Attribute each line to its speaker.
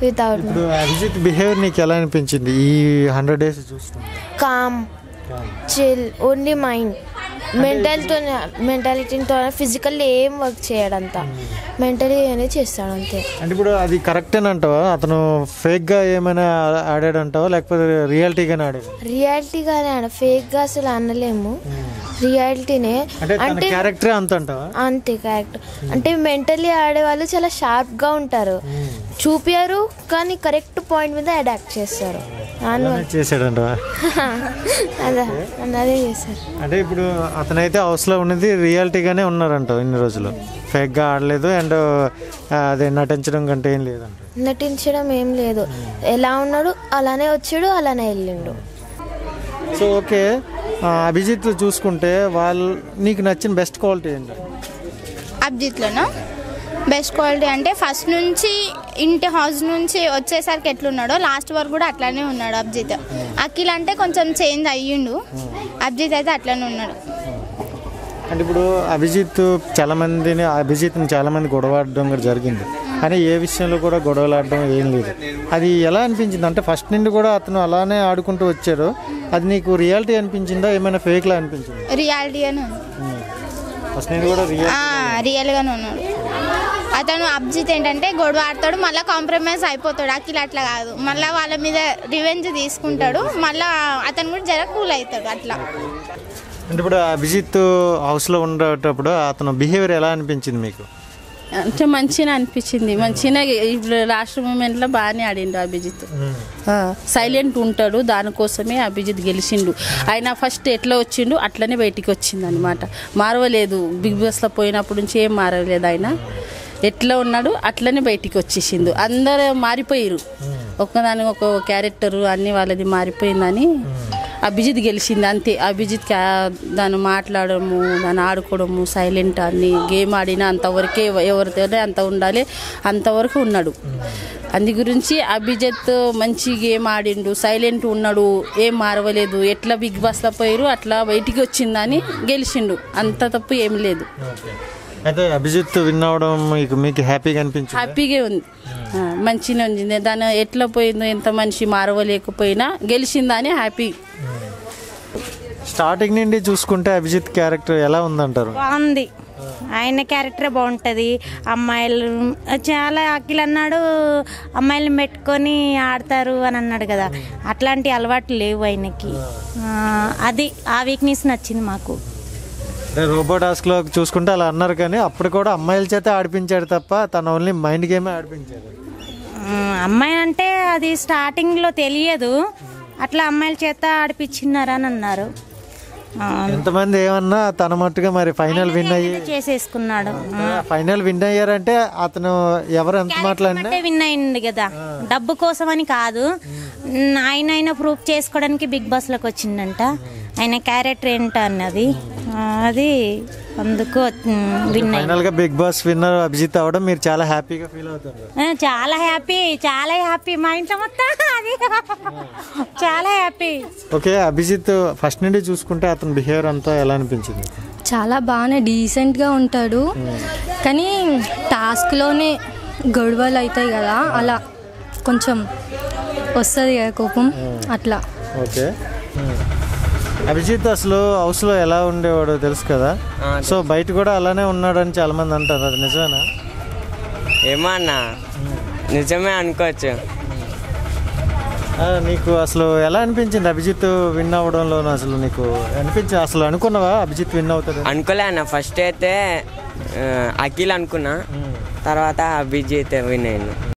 Speaker 1: without
Speaker 2: ఇప్పుడు Abhijit behaviour నీకు ఎలా అనిపించింది ఈ హండ్రెడ్ డేస్ చూస్తుంటే
Speaker 1: కామ్ చిల్ ఓన్లీ మైండ్ మెంటల్తో మెంటాలిటీతో ఫిజికల్ ఏం వర్క్ చేయడంతా మెంటలీ అనేది చేస్తాడు అంతే
Speaker 2: అంటే ఇప్పుడు అది కరెక్టేనంటావా అతను ఫేక్గా ఏమైనా ఆడాడు అంటావా లేకపోతే రియాలిటీగానే ఆడాడు
Speaker 1: రియాలిటీగానే ఆడ ఫేక్గా అసలు అనలేము రియాలిటీనే
Speaker 2: అంటే తన
Speaker 1: అంటే
Speaker 2: క్యారెక్టరే అంత అంటావా
Speaker 1: అంతే కరెక్ట్ అంటే మెంటలీ ఆడేవాళ్ళు చాలా షార్ప్గా ఉంటారు చూపియరు కానీ కరెక్ట్ పాయింట్ మీద అడాప్ట్ చేస్తారు దాని
Speaker 2: అలానే చేశాడంటావా
Speaker 1: అదే అదే చేస్తారు
Speaker 2: అంటే ఇప్పుడు అతనైతే హౌస్లో ఉన్నది రియాలిటీగానే ఉన్నారంట ఇన్ని రోజులు ఫేక్గా ఆడలేదు అండ్ అదే నటించడం కంటే ఏం లేదంట
Speaker 1: నటించడం ఏం లేదు ఎలా ఉన్నాడు అలానే వచ్చాడు అలానే వెళ్ళిండు
Speaker 2: సో ఓకే ఆ, అభిజిత్ చూసుకుంటే వాళ్ళు నీకు నచ్చిన బెస్ట్ క్వాలిటీ ఏంటి
Speaker 3: అబ్జిత్లోనా బెస్ట్ క్వాలిటీ అంటే ఫస్ట్ నుంచి ఇంటి హౌస్ నుంచి వచ్చేసరికి ఎట్లున్నాడో లాస్ట్ వరకు కూడా అట్లానే ఉన్నాడు అబ్జిత్ అఖిల్ అంటే కొంచెం చేంజ్ అయ్యిండు అబ్జిత్ అయితే అట్లానే ఉన్నాడు
Speaker 2: అంటే ఇప్పుడు అభిజిత్ చాలా మందిని అభిజిత్ని చాలా మంది గొడవాడడం కూడా జరిగింది కానీ ఏ విషయంలో కూడా గొడవలు ఆడడం ఏం లేదు అది ఎలా అనిపించింది అంటే ఫస్ట్ నుండి కూడా అతను అలానే ఆడుకుంటూ వచ్చారు అది నీకు రియాలిటీ అనిపించిందా ఏమైనా ఫేక్లా అనిపించింది
Speaker 3: రియాలిటీ అని ఉంది
Speaker 2: ఫస్ట్ నుండి కూడా రియల్
Speaker 3: ఆ, రియల్గానే ఉన్నాడు అతను అబ్జిత్ ఏంటంటే గొడవ ఆడతాడు మళ్ళీ కాంప్రమైజ్ అయిపోతాడు అఖిల్ అట్లా కాదు మళ్ళీ వాళ్ళ మీద రివెంజ్ తీసుకుంటాడు మళ్ళీ అతను కూడా జర కూల్ అవుతాడు అట్లా
Speaker 2: అంటే ఇప్పుడు అభిజిత్ హౌస్లో ఉండేటప్పుడు అతను బిహేవియర్ ఎలా అనిపించింది మీకు
Speaker 4: అంటే మంచిగా అనిపించింది మంచిగా ఇప్పుడు లాస్ట్ మూమెంట్లో బాగానే ఆడిండు అభిజిత్ సైలెంట్ ఉంటాడు దానికోసమే అభిజిత్ గెలిచిండు ఆయన ఫస్ట్ ఎట్లా వచ్చిండు అట్లనే బయటికి వచ్చింది అనమాట మారవలేదు బిగ్ బాస్లో పోయినప్పటి నుంచి ఏం మారలేదు ఆయన ఎట్లా ఉన్నాడు అట్లనే బయటికి వచ్చేసిండు అందరూ మారిపోయారు ఒక్కదాని ఒక క్యారెక్టరు అన్ని వాళ్ళది మారిపోయిందని అభిజిత్ గెలిచింది అంతే అభిజిత్ క్యా- దాన్ని మాట్లాడము దాన్ని ఆడుకోవడము సైలెంట్ అన్ని గేమ్ ఆడిన అంతవరకే ఎవరితోనే అంత ఉండాలి అంతవరకు ఉన్నాడు అందు గురించి అభిజిత్ మంచి గేమ్ ఆడిండు సైలెంట్ ఉన్నాడు ఏం మారవలేదు ఎట్లా బిగ్ బాస్లో పోయారు అట్లా బయటికి వచ్చిందని గెలిచిండు అంత తప్పు ఏం లేదు
Speaker 2: అయితే అభిజిత్ విన్ అవడం మీకు మీకు హ్యాపీగా అనిపించింది
Speaker 4: హ్యాపీగా ఉంది ఆ, మంచిగా ఉంది దాని ఎట్లా పోయిందో ఎంత మనిషి మారవలేకపోయినా గెలిచిందని హ్యాపీ
Speaker 2: స్టార్టింగ్ నుండి చూసుకుంటే అభిజిత్ క్యారెక్టర్ ఎలా ఉందంటారు
Speaker 5: బాగుంది ఆయన క్యారెక్టర్ బాగుంటుంది అమ్మాయిలు చాలా అఖిల్ అన్నాడు అమ్మాయిలను పెట్టుకొని ఆడతారు అని అన్నాడు కదా అట్లాంటి అలవాట్లు లేవు ఆయనకి ఆ, అది ఆ వీక్నెస్ నచ్చింది మాకు
Speaker 2: అంటే రోబో టాస్క్ లో చూసుకుంటే అలా అన్నారు కానీ అప్పుడు కూడా అమ్మాయిల చేత ఆడిపించాడు తప్ప తన ఓన్లీ మైండ్ గేమే ఆడిపించాడు
Speaker 5: ఆ, అమ్మాయి అంటే అది స్టార్టింగ్లో తెలియదు అట్లా అమ్మాయిల చేత ఆడిపించినారని అన్నారు ఆ,
Speaker 2: ఎంతమంది ఏమన్నా తన మట్టుగా మరి ఫైనల్ విన్ అయ్యి
Speaker 5: చేసేసుకున్నాడు
Speaker 2: ఫైనల్ విన్ అయ్యారంటే అతను ఎవరు ఎంత మాట్లాడినా
Speaker 5: అంటే విన్ అయింది కదా డబ్బు కోసం అని కాదు ఉమ్, ఆయన ఆయన ప్రూఫ్ చేసుకోవడానికి బిగ్ బాస్ లోకి వచ్చిందంట ఆయన క్యారెక్టర్ ఏంట అన్నది ఆ, అది అందుకు విన్ అయింది
Speaker 2: ఫైనల్ గా బిగ్ బాస్ విన్నర్ అభిజిత్ అవడం మీరు చాలా హ్యాపీగా ఫీల్ అవుతారు
Speaker 5: ఆ, చాలా హ్యాపీ చాలా హ్యాపీ మా ఇంట్లో మొత్తం అది చాలా హ్యాపీ
Speaker 2: ఓకే అభిజిత్ ఫస్ట్ నుండి చూసుకుంటే అతని బిహేవియర్ అంతా ఎలా అనిపించింది
Speaker 6: చాలా బాగానే డీసెంట్గా ఉంటాడు కానీ టాస్క్లోనే గొడవలు అవుతాయి కదా అలా కొంచెం వస్తుంది కదా కోపం అట్లా
Speaker 2: ఓకే అభిజిత్ అసలు హౌస్ లో ఎలా ఉండేవాడో తెలుసు కదా సో బయట కూడా అలానే ఉన్నాడని చాలా మంది అంటారు అది నిజమేనా
Speaker 7: ఏమో అన్న నిజమే అనుకోవచ్చు
Speaker 2: ఆ, నీకు అసలు ఎలా అనిపించింది అభిజిత్ విన్ అవ్వడంలో అసలు నీకు అనిపించి అసలు అనుకున్నావా అభిజిత్ విన్ అవుతాడు
Speaker 7: అనుకోలే అన్న ఫస్ట్ అయితే ఆ, అఖిల్ అనుకున్నా తర్వాత అభిజిత్ విన్ అయ్యిండు